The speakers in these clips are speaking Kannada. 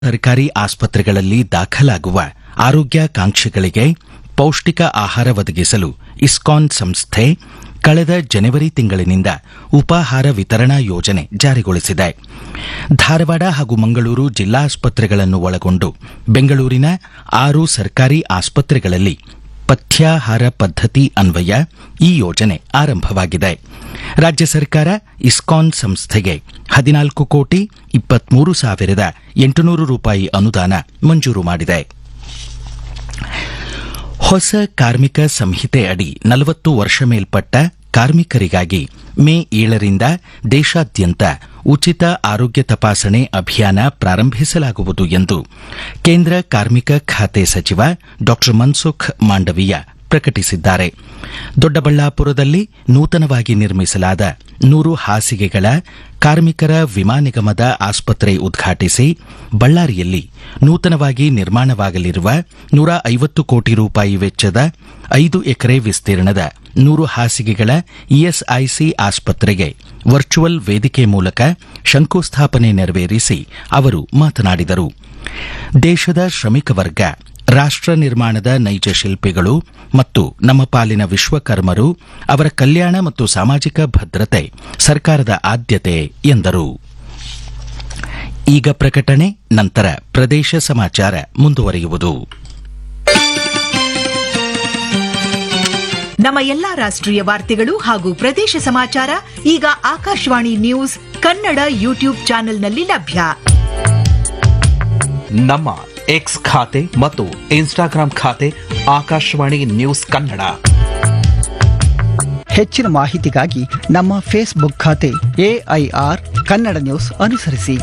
ಸರ್ಕಾರಿ ಆಸ್ಪತ್ರೆಗಳಲ್ಲಿ ದಾಖಲಾಗುವ ಆರೋಗ್ಯಾಕಾಂಕ್ಷಿಗಳಿಗೆ ಪೌಷ್ಟಿಕ ಆಹಾರ ಒದಗಿಸಲು ಇಸ್ಕಾನ್ ಸಂಸ್ಥೆ ಕಳೆದ ಜನವರಿ ತಿಂಗಳಿನಿಂದ ಉಪಾಹಾರ ವಿತರಣಾ ಯೋಜನೆ ಜಾರಿಗೊಳಿಸಿದೆ ಧಾರವಾಡ ಹಾಗೂ ಮಂಗಳೂರು ಜಿಲ್ಲಾಸ್ಪತ್ರೆಗಳನ್ನು ಒಳಗೊಂಡು ಬೆಂಗಳೂರಿನ ಆರು ಸರ್ಕಾರಿ ಆಸ್ಪತ್ರೆಗಳಲ್ಲಿ ಪಥ್ಯಾಹಾರ ಪದ್ಧತಿ ಅನ್ವಯ ಈ ಯೋಜನೆ ಆರಂಭವಾಗಿದೆ ರಾಜ್ಯ ಸರ್ಕಾರ ಇಸ್ಕಾನ್ ಸಂಸ್ಥೆಗೆ ಹದಿನಾಲ್ಕು ಕೋಟಿ ಇಪ್ಪತ್ಮೂರು ಸಾವಿರದ ಎಂಟುನೂರು ರೂಪಾಯಿ ಅನುದಾನ ಮಂಜೂರು ಮಾಡಿದೆ ಹೊಸ ಕಾರ್ಮಿಕ ಸಂಹಿತೆ ಅಡಿ ನಲವತ್ತು ವರ್ಷ ಮೇಲ್ಪಟ್ಟ ಕಾರ್ಮಿಕರಿಗಾಗಿ ಮೇ ಏಳರಿಂದ ದೇಶಾದ್ಯಂತ ಉಚಿತ ಆರೋಗ್ಯ ತಪಾಸಣೆ ಅಭಿಯಾನ ಪ್ರಾರಂಭಿಸಲಾಗುವುದು ಎಂದು ಕೇಂದ್ರ ಕಾರ್ಮಿಕ ಖಾತೆ ಸಚಿವ ಡಾ ಮನ್ಸುಖ್ ಮಾಂಡವೀಯ ಪ್ರಕಟಿಸಿದ್ದಾರೆ ದೊಡ್ಡಬಳ್ಳಾಪುರದಲ್ಲಿ ನೂತನವಾಗಿ ನಿರ್ಮಿಸಲಾದ ನೂರು ಹಾಸಿಗೆಗಳ ಕಾರ್ಮಿಕರ ವಿಮಾ ನಿಗಮದ ಆಸ್ಪತ್ರೆ ಉದ್ಘಾಟಿಸಿ ಬಳ್ಳಾರಿಯಲ್ಲಿ ನೂತನವಾಗಿ ನಿರ್ಮಾಣವಾಗಲಿರುವ ನೂರ ಐವತ್ತು ಕೋಟಿ ರೂಪಾಯಿ ವೆಚ್ಚದ ಐದು ಎಕರೆ ವಿಸ್ತೀರ್ಣದ ನೂರು ಹಾಸಿಗೆಗಳ ಇಎಸ್ಐಸಿ ಆಸ್ಪತ್ರೆಗೆ ವರ್ಚುವಲ್ ವೇದಿಕೆ ಮೂಲಕ ಶಂಕುಸ್ಥಾಪನೆ ನೆರವೇರಿಸಿ ಅವರು ಮಾತನಾಡಿದರು ದೇಶದ ಶ್ರಮಿಕ ವರ್ಗ ರಾಷ್ಟ್ರ ನಿರ್ಮಾಣದ ನೈಜ ಶಿಲ್ಪಿಗಳು ಮತ್ತು ನಮ್ಮ ಪಾಲಿನ ವಿಶ್ವಕರ್ಮರು ಅವರ ಕಲ್ಯಾಣ ಮತ್ತು ಸಾಮಾಜಿಕ ಭದ್ರತೆ ಸರ್ಕಾರದ ಆದ್ಯತೆ ಎಂದರು ಈಗ ಪ್ರಕಟಣೆ ನಂತರ ಪ್ರದೇಶ ಸಮಾಚಾರ ಮುಂದುವರಿಯುವುದು ನಮ್ಮ ಎಲ್ಲಾ ರಾಷ್ಟ್ರೀಯ ವಾರ್ತೆಗಳು ಹಾಗೂ ಪ್ರದೇಶ ಸಮಾಚಾರ ಈಗ ಆಕಾಶವಾಣಿ ನ್ಯೂಸ್ ಕನ್ನಡ ಯೂಟ್ಯೂಬ್ ಚಾನೆಲ್ನಲ್ಲಿ ಲಭ್ಯ ನಮ್ಮ ಎಕ್ಸ್ ಖಾತೆ ಮತ್ತು ಇನ್ಸ್ಟಾಗ್ರಾಂ ಖಾತೆ ಆಕಾಶವಾಣಿ ನ್ಯೂಸ್ ಕನ್ನಡ ಹೆಚ್ಚಿನ ಮಾಹಿತಿಗಾಗಿ ನಮ್ಮ ಫೇಸ್ಬುಕ್ ಖಾತೆ ಎಐಆರ್ ಕನ್ನಡ ನ್ಯೂಸ್ ಅನುಸರಿಸಿ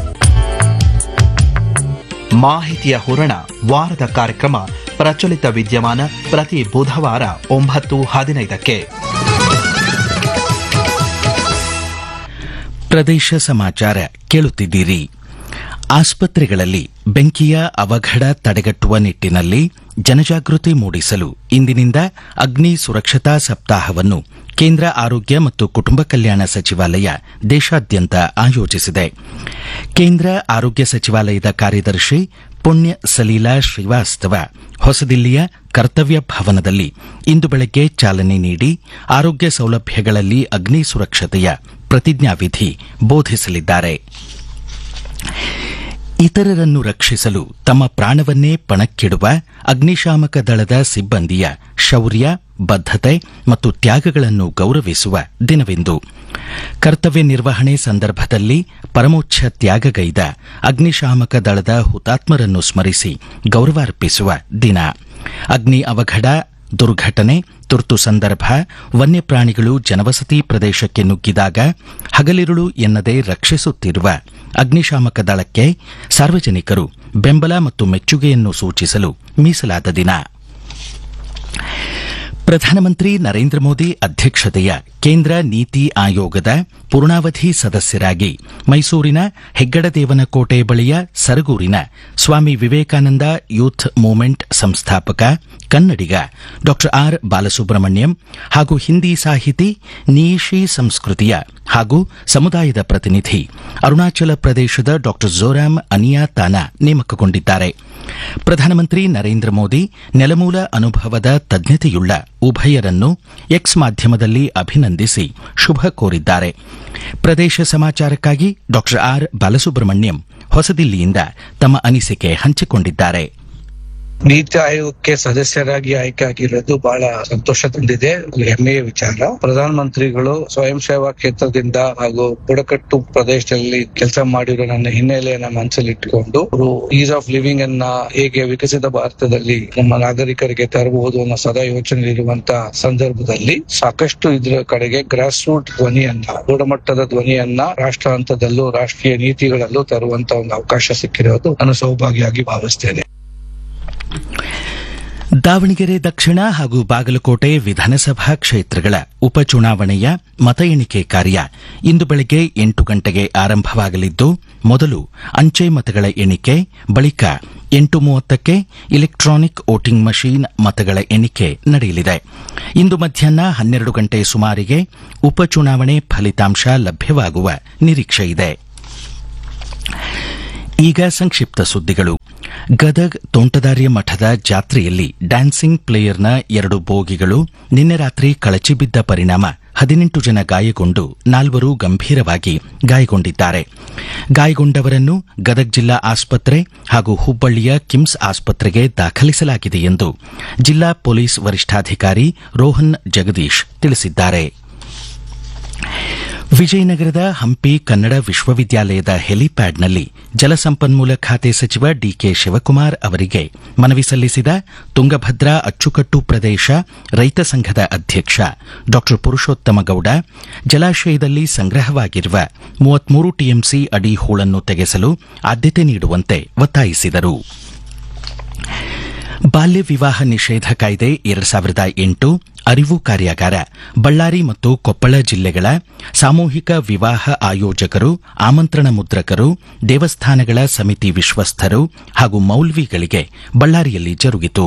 ಮಾಹಿತಿಯ ಹೂರಣ ವಾರದ ಕಾರ್ಯಕ್ರಮ ಪ್ರಚಲಿತ ವಿದ್ಯಮಾನ ಪ್ರತಿ ಬುಧವಾರ ಒಂಬತ್ತು ಹದಿನೈದಕ್ಕೆ ಪ್ರದೇಶ ಸಮಾಚಾರ ಕೇಳುತ್ತಿದ್ದೀರಿ ಆಸ್ಪತ್ರೆಗಳಲ್ಲಿ ಬೆಂಕಿಯ ಅವಘಡ ತಡೆಗಟ್ಟುವ ನಿಟ್ಟಿನಲ್ಲಿ ಜನಜಾಗೃತಿ ಮೂಡಿಸಲು ಇಂದಿನಿಂದ ಅಗ್ನಿ ಸುರಕ್ಷತಾ ಸಪ್ತಾಹವನ್ನು ಕೇಂದ್ರ ಆರೋಗ್ಯ ಮತ್ತು ಕುಟುಂಬ ಕಲ್ಯಾಣ ಸಚಿವಾಲಯ ದೇಶಾದ್ಯಂತ ಆಯೋಜಿಸಿದೆ ಕೇಂದ್ರ ಆರೋಗ್ಯ ಸಚಿವಾಲಯದ ಕಾರ್ಯದರ್ಶಿ ಪುಣ್ಯ ಸಲೀಲಾ ಶ್ರೀವಾಸ್ತವ ಹೊಸದಿಲ್ಲಿಯ ಕರ್ತವ್ಯ ಭವನದಲ್ಲಿ ಇಂದು ಬೆಳಗ್ಗೆ ಚಾಲನೆ ನೀಡಿ ಆರೋಗ್ಯ ಸೌಲಭ್ಯಗಳಲ್ಲಿ ಅಗ್ನಿ ಸುರಕ್ಷತೆಯ ಪ್ರತಿಜ್ಞಾವಿಧಿ ಬೋಧಿಸಲಿದ್ದಾರೆ ಇತರರನ್ನು ರಕ್ಷಿಸಲು ತಮ್ಮ ಪ್ರಾಣವನ್ನೇ ಪಣಕ್ಕಿಡುವ ಅಗ್ನಿಶಾಮಕ ದಳದ ಸಿಬ್ಬಂದಿಯ ಶೌರ್ಯ ಬದ್ಧತೆ ಮತ್ತು ತ್ಯಾಗಗಳನ್ನು ಗೌರವಿಸುವ ದಿನವಿಂದು ಕರ್ತವ್ಯ ನಿರ್ವಹಣೆ ಸಂದರ್ಭದಲ್ಲಿ ಪರಮೋಚ್ಛ ತ್ಯಾಗಗೈದ ಅಗ್ನಿಶಾಮಕ ದಳದ ಹುತಾತ್ಮರನ್ನು ಸ್ಮರಿಸಿ ಗೌರವಾರ್ಪಿಸುವ ದಿನ ಅಗ್ನಿ ಅವಘಡ ದುರ್ಘಟನೆ ತುರ್ತು ಸಂದರ್ಭ ವನ್ಯಪ್ರಾಣಿಗಳು ಜನವಸತಿ ಪ್ರದೇಶಕ್ಕೆ ನುಗ್ಗಿದಾಗ ಹಗಲಿರುಳು ಎನ್ನದೆ ರಕ್ಷಿಸುತ್ತಿರುವ ಅಗ್ನಿಶಾಮಕ ದಳಕ್ಕೆ ಸಾರ್ವಜನಿಕರು ಬೆಂಬಲ ಮತ್ತು ಮೆಚ್ಚುಗೆಯನ್ನು ಸೂಚಿಸಲು ಮೀಸಲಾದ ದಿನ ಪ್ರಧಾನಮಂತ್ರಿ ನರೇಂದ್ರ ಮೋದಿ ಅಧ್ಯಕ್ಷತೆಯ ಕೇಂದ್ರ ನೀತಿ ಆಯೋಗದ ಪೂರ್ಣಾವಧಿ ಸದಸ್ಯರಾಗಿ ಮೈಸೂರಿನ ಹೆಗ್ಗಡದೇವನಕೋಟೆ ಬಳಿಯ ಸರಗೂರಿನ ಸ್ವಾಮಿ ವಿವೇಕಾನಂದ ಯೂತ್ ಮೂವ್ಮೆಂಟ್ ಸಂಸ್ಥಾಪಕ ಕನ್ನಡಿಗ ಡಾ ಆರ್ ಬಾಲಸುಬ್ರಹ್ಮಣ್ಯಂ ಹಾಗೂ ಹಿಂದಿ ಸಾಹಿತಿ ನಿಯಿಶಿ ಸಂಸ್ಕೃತಿಯ ಹಾಗೂ ಸಮುದಾಯದ ಪ್ರತಿನಿಧಿ ಅರುಣಾಚಲ ಪ್ರದೇಶದ ಡಾ ಜೋರಾಮ್ ಅನಿಯಾ ತಾನಾ ನೇಮಕಗೊಂಡಿದ್ದಾರೆ ಪ್ರಧಾನಮಂತ್ರಿ ನರೇಂದ್ರ ಮೋದಿ ನೆಲಮೂಲ ಅನುಭವದ ತಜ್ಞತೆಯುಳ್ಳ ಉಭಯರನ್ನು ಎಕ್ಸ್ ಮಾಧ್ಯಮದಲ್ಲಿ ಅಭಿನಂದಿಸಿ ಶುಭ ಕೋರಿದ್ದಾರೆ ಪ್ರದೇಶ ಸಮಾಚಾರಕ್ಕಾಗಿ ಡಾ ಆರ್ ಬಾಲಸುಬ್ರಹ್ಮಣ್ಯಂ ಹೊಸದಿಲ್ಲಿಯಿಂದ ತಮ್ಮ ಅನಿಸಿಕೆ ಹಂಚಿಕೊಂಡಿದ್ದಾರೆ ನೀತಿ ಆಯೋಗಕ್ಕೆ ಸದಸ್ಯರಾಗಿ ಆಯ್ಕೆ ಆಗಿರೋದು ಬಹಳ ಸಂತೋಷ ತಂದಿದೆ ಹೆಮ್ಮೆಯ ವಿಚಾರ ಪ್ರಧಾನ ಮಂತ್ರಿಗಳು ಸ್ವಯಂ ಸೇವಾ ಕ್ಷೇತ್ರದಿಂದ ಹಾಗೂ ಬುಡಕಟ್ಟು ಪ್ರದೇಶದಲ್ಲಿ ಕೆಲಸ ಮಾಡಿರೋ ನನ್ನ ಹಿನ್ನೆಲೆಯನ್ನ ಮನಸ್ಸಲ್ಲಿ ಇಟ್ಟುಕೊಂಡು ಅವರು ಈಸ್ ಆಫ್ ಲಿವಿಂಗ್ ಅನ್ನ ಹೇಗೆ ವಿಕಸಿತ ಭಾರತದಲ್ಲಿ ನಮ್ಮ ನಾಗರಿಕರಿಗೆ ತರಬಹುದು ಅನ್ನೋ ಸದಾ ಯೋಚನೆ ಇರುವಂತ ಸಂದರ್ಭದಲ್ಲಿ ಸಾಕಷ್ಟು ಇದ್ರ ಕಡೆಗೆ ಗ್ರಾಸ್ ರೂಟ್ ಧ್ವನಿಯನ್ನ ಗುಣಮಟ್ಟದ ಧ್ವನಿಯನ್ನ ರಾಷ್ಟ್ರ ಹಂತದಲ್ಲೂ ರಾಷ್ಟ್ರೀಯ ನೀತಿಗಳಲ್ಲೂ ತರುವಂತ ಒಂದು ಅವಕಾಶ ಸಿಕ್ಕಿರೋದು ನಾನು ಸೌಭಾಗ್ಯವಾಗಿ ಭಾವಿಸ್ತೇನೆ ದಾವಣಗೆರೆ ದಕ್ಷಿಣ ಹಾಗೂ ಬಾಗಲಕೋಟೆ ವಿಧಾನಸಭಾ ಕ್ಷೇತ್ರಗಳ ಉಪಚುನಾವಣೆಯ ಮತ ಎಣಿಕೆ ಕಾರ್ಯ ಇಂದು ಬೆಳಗ್ಗೆ ಎಂಟು ಗಂಟೆಗೆ ಆರಂಭವಾಗಲಿದ್ದು ಮೊದಲು ಅಂಚೆ ಮತಗಳ ಎಣಿಕೆ ಬಳಿಕ ಎಂಟು ಮೂವತ್ತಕ್ಕೆ ಇಲೆಕ್ಟ್ರಾನಿಕ್ ವೋಟಿಂಗ್ ಮಷೀನ್ ಮತಗಳ ಎಣಿಕೆ ನಡೆಯಲಿದೆ ಇಂದು ಮಧ್ಯಾಹ್ನ ಹನ್ನೆರಡು ಗಂಟೆ ಸುಮಾರಿಗೆ ಉಪಚುನಾವಣೆ ಫಲಿತಾಂಶ ಲಭ್ಯವಾಗುವ ನಿರೀಕ್ಷೆಯಿದೆ ಈಗ ಸಂಕ್ಷಿಪ್ತ ಸುದ್ದಿಗಳು ಗದಗ್ ತೋಂಟದಾರ್ಯ ಮಠದ ಜಾತ್ರೆಯಲ್ಲಿ ಡ್ಯಾನ್ಸಿಂಗ್ ಪ್ಲೇಯರ್ನ ಎರಡು ಬೋಗಿಗಳು ನಿನ್ನೆ ರಾತ್ರಿ ಕಳಚಿ ಬಿದ್ದ ಪರಿಣಾಮ ಹದಿನೆಂಟು ಜನ ಗಾಯಗೊಂಡು ನಾಲ್ವರು ಗಂಭೀರವಾಗಿ ಗಾಯಗೊಂಡಿದ್ದಾರೆ ಗಾಯಗೊಂಡವರನ್ನು ಗದಗ್ ಜಿಲ್ಲಾ ಆಸ್ಪತ್ರೆ ಹಾಗೂ ಹುಬ್ಬಳ್ಳಿಯ ಕಿಮ್ಸ್ ಆಸ್ಪತ್ರೆಗೆ ದಾಖಲಿಸಲಾಗಿದೆ ಎಂದು ಜಿಲ್ಲಾ ಪೊಲೀಸ್ ವರಿಷ್ಠಾಧಿಕಾರಿ ರೋಹನ್ ಜಗದೀಶ್ ತಿಳಿಸಿದ್ದಾರೆ ವಿಜಯನಗರದ ಹಂಪಿ ಕನ್ನಡ ವಿಶ್ವವಿದ್ಯಾಲಯದ ಹೆಲಿಪ್ಯಾಡ್ನಲ್ಲಿ ಜಲಸಂಪನ್ಮೂಲ ಖಾತೆ ಸಚಿವ ಡಿಕೆ ಶಿವಕುಮಾರ್ ಅವರಿಗೆ ಮನವಿ ಸಲ್ಲಿಸಿದ ತುಂಗಭದ್ರಾ ಅಚ್ಚುಕಟ್ಟು ಪ್ರದೇಶ ರೈತ ಸಂಘದ ಅಧ್ಯಕ್ಷ ಡಾ ಪುರುಷೋತ್ತಮ ಗೌಡ ಜಲಾಶಯದಲ್ಲಿ ಸಂಗ್ರಹವಾಗಿರುವ ಮೂವತ್ಮೂರು ಟಿಎಂಸಿ ಅಡಿ ಹೂಳನ್ನು ತೆಗೆಸಲು ಆದ್ಯತೆ ನೀಡುವಂತೆ ಒತ್ತಾಯಿಸಿದರು ಬಾಲ್ಯ ವಿವಾಹ ನಿಷೇಧ ಕಾಯ್ದೆ ಎರಡ್ ಸಾವಿರದ ಎಂಟು ಅರಿವು ಕಾರ್ಯಾಗಾರ ಬಳ್ಳಾರಿ ಮತ್ತು ಕೊಪ್ಪಳ ಜಿಲ್ಲೆಗಳ ಸಾಮೂಹಿಕ ವಿವಾಹ ಆಯೋಜಕರು ಆಮಂತ್ರಣ ಮುದ್ರಕರು ದೇವಸ್ಥಾನಗಳ ಸಮಿತಿ ವಿಶ್ವಸ್ಥರು ಹಾಗೂ ಮೌಲ್ವಿಗಳಿಗೆ ಬಳ್ಳಾರಿಯಲ್ಲಿ ಜರುಗಿತು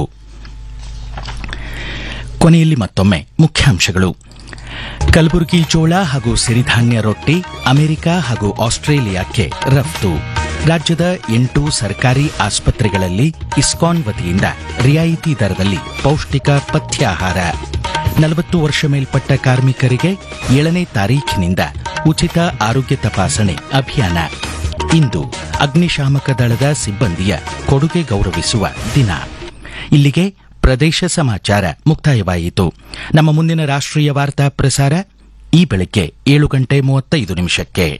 ಕೊನೆಯಲ್ಲಿ ಮತ್ತೊಮ್ಮೆ ಮುಖ್ಯಾಂಶಗಳು ಕಲಬುರಗಿ ಜೋಳ ಹಾಗೂ ಸಿರಿಧಾನ್ಯ ರೊಟ್ಟಿ ಅಮೆರಿಕ ಹಾಗೂ ಆಸ್ಟ್ರೇಲಿಯಾಕ್ಕೆ ರಫ್ತು ರಾಜ್ಯದ ಎಂಟು ಸರ್ಕಾರಿ ಆಸ್ಪತ್ರೆಗಳಲ್ಲಿ ಇಸ್ಕಾನ್ ವತಿಯಿಂದ ರಿಯಾಯಿತಿ ದರದಲ್ಲಿ ಪೌಷ್ಟಿಕ ಪಥ್ಯಾಹಾರ ನಲವತ್ತು ವರ್ಷ ಮೇಲ್ಪಟ್ಟ ಕಾರ್ಮಿಕರಿಗೆ ಏಳನೇ ತಾರೀಖಿನಿಂದ ಉಚಿತ ಆರೋಗ್ಯ ತಪಾಸಣೆ ಅಭಿಯಾನ ಇಂದು ಅಗ್ನಿಶಾಮಕ ದಳದ ಸಿಬ್ಬಂದಿಯ ಕೊಡುಗೆ ಗೌರವಿಸುವ ದಿನ ಇಲ್ಲಿಗೆ ಪ್ರದೇಶ ಸಮಾಚಾರ ಮುಕ್ತಾಯವಾಯಿತು ನಮ್ಮ ಮುಂದಿನ ರಾಷ್ಟ್ರೀಯ ವಾರ್ತಾ ಪ್ರಸಾರ ಈ ಬೆಳಗ್ಗೆ ಏಳು ಗಂಟೆ ಮೂವತ್ತೈದು ನಿಮಿಷಕ್ಕೆ